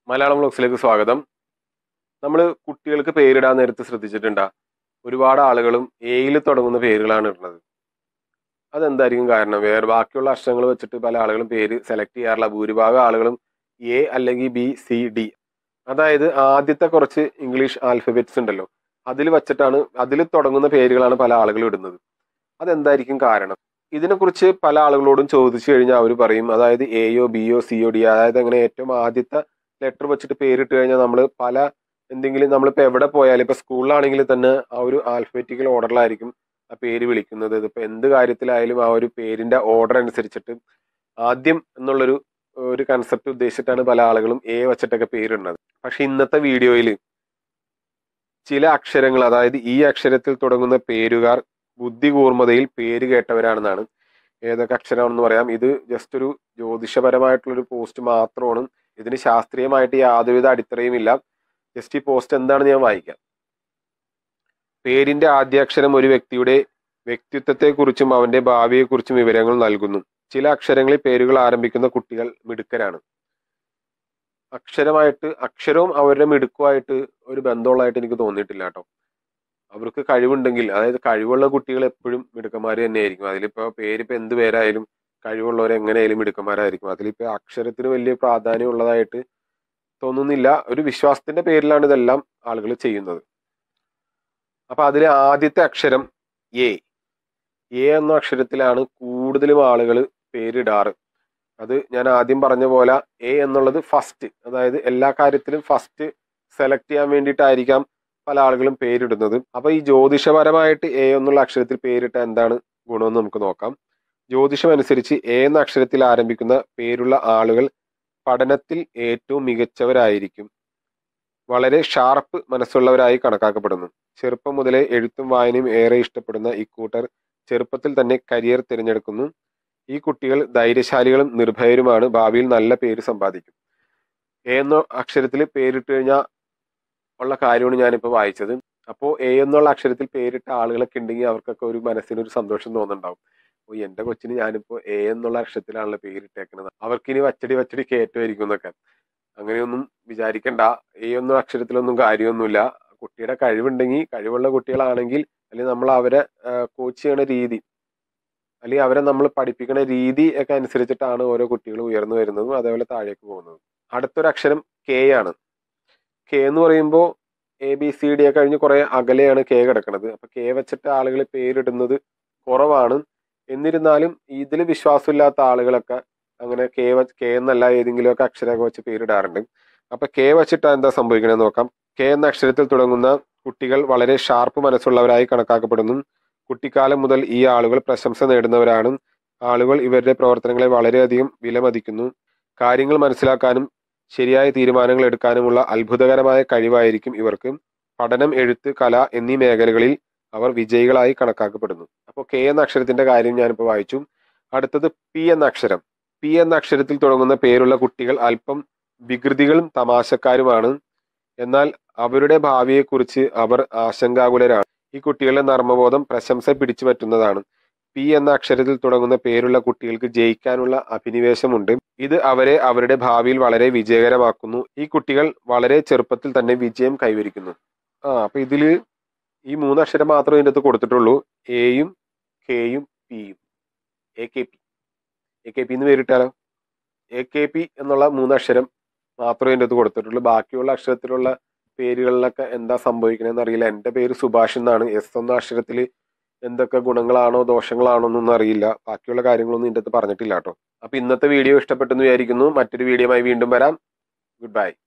മലയാളം വ്ലോഗ്സിലേക്ക് സ്വാഗതം നമ്മൾ കുട്ടികൾക്ക് പേരിടാൻ നേരത്ത് ശ്രദ്ധിച്ചിട്ടുണ്ടാ ഒരുപാട് ആളുകളും എയിൽ തുടങ്ങുന്ന പേരുകളാണ് ഇടുന്നത് അതെന്തായിരിക്കും കാരണം വേറെ ബാക്കിയുള്ള അക്ഷരങ്ങൾ വെച്ചിട്ട് പല ആളുകളും പേര് സെലക്ട് ചെയ്യാറില്ല ഭൂരിഭാഗം ആളുകളും എ അല്ലെങ്കിൽ ബി സി ഡി അതായത് ആദ്യത്തെ കുറച്ച് ഇംഗ്ലീഷ് ആൽഫബറ്റ്സ് ഉണ്ടല്ലോ അതിൽ വെച്ചിട്ടാണ് അതിൽ തുടങ്ങുന്ന പേരുകളാണ് പല ആളുകളും ഇടുന്നത് അതെന്തായിരിക്കും കാരണം ഇതിനെക്കുറിച്ച് പല ആളുകളോടും ചോദിച്ചു കഴിഞ്ഞാൽ അവർ പറയും അതായത് എയോ ബിയോ സിയോ ഡി അതായത് അങ്ങനെ ഏറ്റവും ആദ്യത്തെ ലെറ്റർ വെച്ചിട്ട് പേരിട്ട് കഴിഞ്ഞാൽ നമ്മൾ പല എന്തെങ്കിലും നമ്മളിപ്പോൾ എവിടെ പോയാലും ഇപ്പോൾ സ്കൂളിലാണെങ്കിൽ തന്നെ ആ ഒരു ആൽഫബറ്റിക്കൽ ഓർഡറിലായിരിക്കും ആ പേര് വിളിക്കുന്നത് ഇതിപ്പോൾ എന്ത് കാര്യത്തിലായാലും ആ ഒരു പേരിന്റെ ഓർഡർ അനുസരിച്ചിട്ട് ആദ്യം എന്നുള്ളൊരു ഒരു കൺസെപ്റ്റ് ഉദ്ദേശിച്ചിട്ടാണ് പല ആളുകളും എ വെച്ചിട്ടൊക്കെ പേരിടുന്നത് പക്ഷെ ഇന്നത്തെ വീഡിയോയിൽ ചില അക്ഷരങ്ങൾ അതായത് ഈ അക്ഷരത്തിൽ തുടങ്ങുന്ന പേരുകാർ ബുദ്ധി കൂർമ്മതയിൽ പേര് കേട്ടവരാണെന്നാണ് ഏതൊക്കെ അക്ഷരമാണെന്ന് പറയാം ഇത് ജസ്റ്റ് ഒരു ജ്യോതിഷപരമായിട്ടുള്ളൊരു പോസ്റ്റ് മാത്രമാണ് ഇതിന് ശാസ്ത്രീയമായിട്ട് യാതൊരുവിധ അടിത്തറയും ഇല്ല ജസ്റ്റ് ഈ പോസ്റ്റ് എന്താണെന്ന് ഞാൻ വായിക്കാം പേരിന്റെ ആദ്യാക്ഷരം ഒരു വ്യക്തിയുടെ വ്യക്തിത്വത്തെക്കുറിച്ചും അവന്റെ ഭാവിയെക്കുറിച്ചും വിവരങ്ങൾ നൽകുന്നു ചില അക്ഷരങ്ങളിൽ പേരുകൾ ആരംഭിക്കുന്ന കുട്ടികൾ മിടുക്കരാണ് അക്ഷരമായിട്ട് അക്ഷരവും അവരുടെ മിടുക്കുമായിട്ട് ഒരു ബന്ധമുള്ളതായിട്ട് എനിക്ക് തോന്നിയിട്ടില്ല കേട്ടോ അവർക്ക് കഴിവുണ്ടെങ്കിൽ അതായത് കഴിവുള്ള കുട്ടികൾ എപ്പോഴും മിടുക്കന്മാർ തന്നെയായിരിക്കും അതിലിപ്പോ പേരിപ്പോ എന്ത് പേരായാലും കഴിവുള്ളവർ എങ്ങനെയായാലും മിടുക്കന്മാരായിരിക്കും അതിലിപ്പോ അക്ഷരത്തിന് വലിയ പ്രാധാന്യം ഉള്ളതായിട്ട് തോന്നുന്നില്ല ഒരു വിശ്വാസത്തിന്റെ പേരിലാണ് ഇതെല്ലാം ആളുകൾ ചെയ്യുന്നത് അപ്പൊ അതിലെ ആദ്യത്തെ അക്ഷരം എ എ എന്ന അക്ഷരത്തിലാണ് കൂടുതലും ആളുകൾ പേരിടാറ് അത് ഞാൻ ആദ്യം പറഞ്ഞ പോലെ എ എന്നുള്ളത് ഫസ്റ്റ് അതായത് എല്ലാ കാര്യത്തിലും ഫസ്റ്റ് സെലക്ട് ചെയ്യാൻ വേണ്ടിയിട്ടായിരിക്കാം പല ആളുകളും പേരിടുന്നത് അപ്പൊ ഈ ജ്യോതിഷപരമായിട്ട് എ എന്നുള്ള അക്ഷരത്തിൽ പേരിട്ട എന്താണ് ഗുണമെന്ന് നമുക്ക് നോക്കാം ജ്യോതിഷം അനുസരിച്ച് എ എന്ന അക്ഷരത്തിൽ ആരംഭിക്കുന്ന പേരുള്ള ആളുകൾ പഠനത്തിൽ ഏറ്റവും മികച്ചവരായിരിക്കും വളരെ ഷാർപ്പ് മനസ്സുള്ളവരായി കണക്കാക്കപ്പെടുന്നു ചെറുപ്പം മുതലേ എഴുത്തും വായനയും ഏറെ ഇഷ്ടപ്പെടുന്ന ഇക്കൂട്ടർ ചെറുപ്പത്തിൽ തന്നെ കരിയർ തിരഞ്ഞെടുക്കുന്നു ഈ കുട്ടികൾ ധൈര്യശാലികളും നിർഭയരുമാണ് ഭാവിയിൽ നല്ല പേര് സമ്പാദിക്കും എ എന്ന അക്ഷരത്തിൽ പേരിട്ട് കഴിഞ്ഞാൽ ഉള്ള കാര്യമാണ് ഞാനിപ്പോൾ വായിച്ചത് അപ്പോൾ എ എന്നുള്ള അക്ഷരത്തിൽ പേരിട്ട ആളുകളൊക്കെ ഉണ്ടെങ്കിൽ അവർക്കൊക്കെ ഒരു മനസ്സിനൊരു സന്തോഷം തോന്നുന്നുണ്ടാവും ഓ എൻ്റെ കൊച്ചിന് ഞാനിപ്പോൾ എ എന്നുള്ള അക്ഷരത്തിലാണല്ലോ പേരിട്ടേക്കുന്നത് അവർക്കിനി വച്ചടി വച്ചടി കയറ്റമായിരിക്കും എന്നൊക്കെ അങ്ങനെയൊന്നും വിചാരിക്കണ്ട എ എന്ന അക്ഷരത്തിലൊന്നും കാര്യമൊന്നുമില്ല കുട്ടിയുടെ കഴിവുണ്ടെങ്കിൽ കഴിവുള്ള കുട്ടികളാണെങ്കിൽ അല്ലെങ്കിൽ നമ്മൾ അവരെ കോച്ച് ചെയ്യണ രീതി അല്ലെങ്കിൽ അവരെ നമ്മൾ പഠിപ്പിക്കുന്ന രീതി ഒക്കെ അനുസരിച്ചിട്ടാണ് ഓരോ കുട്ടികളും ഉയർന്നു വരുന്നതും അതേപോലെ താഴേക്ക് പോകുന്നതും അടുത്തൊരു അക്ഷരം കെ ആണ് കെ എന്ന് പറയുമ്പോൾ എ ബി സി ഡി ഒക്കെ കഴിഞ്ഞ് കുറെ അകലെയാണ് കെ കിടക്കുന്നത് അപ്പൊ കെ വെച്ചിട്ട് ആളുകൾ പേരിടുന്നത് കുറവാണ് എന്നിരുന്നാലും ഇതിൽ വിശ്വാസമില്ലാത്ത ആളുകളൊക്കെ അങ്ങനെ കെ വ കെ എന്നല്ല ഏതെങ്കിലുമൊക്കെ അക്ഷരമൊക്കെ വെച്ച് പേരിടാറുണ്ട് അപ്പൊ കെ വെച്ചിട്ട് എന്താ സംഭവിക്കണമെന്ന് നോക്കാം കെ എന്ന അക്ഷരത്തിൽ തുടങ്ങുന്ന കുട്ടികൾ വളരെ ഷാർപ്പ് മനസ്സുള്ളവരായി കണക്കാക്കപ്പെടുന്നു കുട്ടിക്കാലം മുതൽ ഈ ആളുകൾ പ്രശംസ നേടുന്നവരാണ് ആളുകൾ ഇവരുടെ പ്രവർത്തനങ്ങളെ വളരെയധികം വിലമതിക്കുന്നു കാര്യങ്ങൾ മനസ്സിലാക്കാനും ശരിയായ തീരുമാനങ്ങൾ എടുക്കാനുമുള്ള അത്ഭുതകരമായ കഴിവായിരിക്കും ഇവർക്ക് പഠനം എഴുത്ത് കല എന്നീ മേഖലകളിൽ അവർ വിജയികളായി കണക്കാക്കപ്പെടുന്നു അപ്പോൾ കെ എന്ന അക്ഷരത്തിന്റെ കാര്യം ഞാനിപ്പോൾ വായിച്ചു അടുത്തത് പി എന്ന അക്ഷരം പി എന്ന അക്ഷരത്തിൽ തുടങ്ങുന്ന പേരുള്ള കുട്ടികൾ അല്പം വികൃതികളും തമാശക്കാരുമാണ് എന്നാൽ അവരുടെ ഭാവിയെക്കുറിച്ച് അവർ ആശങ്കാകുലരാണ് ഈ കുട്ടികളുടെ നർമ്മബോധം പ്രശംസ പിടിച്ചു പറ്റുന്നതാണ് പി എന്ന അക്ഷരത്തിൽ തുടങ്ങുന്ന പേരുള്ള കുട്ടികൾക്ക് ജയിക്കാനുള്ള അഭിനിവേശമുണ്ട് ഇത് അവരെ അവരുടെ ഭാവിയിൽ വളരെ വിജയകരമാക്കുന്നു ഈ കുട്ടികൾ വളരെ ചെറുപ്പത്തിൽ തന്നെ വിജയം കൈവരിക്കുന്നു ആ അപ്പൊ ഇതില് ഈ മൂന്ന് അക്ഷരം മാത്രമേ ഇതിൻ്റെ അകത്ത് കൊടുത്തിട്ടുള്ളൂ എയും കെയും പിയും A K P A K P എന്ന് പേരിട്ടാലോ എ കെ പി എന്നുള്ള മൂന്ന് അക്ഷരം മാത്രമേ ഇതിൻ്റെ അകത്ത് കൊടുത്തിട്ടുള്ളൂ ബാക്കിയുള്ള അക്ഷരത്തിലുള്ള പേരുകളിലൊക്കെ എന്താ സംഭവിക്കണമെന്ന് അറിയില്ല എൻ്റെ പേര് സുഭാഷ് എന്നാണ് എസ് എന്ന അക്ഷരത്തിൽ എന്തൊക്കെ ഗുണങ്ങളാണോ ദോഷങ്ങളാണോ എന്നൊന്നും അറിയില്ല ബാക്കിയുള്ള കാര്യങ്ങളൊന്നും ഇതിൻ്റെ അകത്ത് പറഞ്ഞിട്ടില്ല കേട്ടോ അപ്പൊ ഇന്നത്തെ വീഡിയോ ഇഷ്ടപ്പെട്ടെന്ന് വിചാരിക്കുന്നു മറ്റൊരു വീഡിയോയുമായി വീണ്ടും വരാം ഗുഡ് ബൈ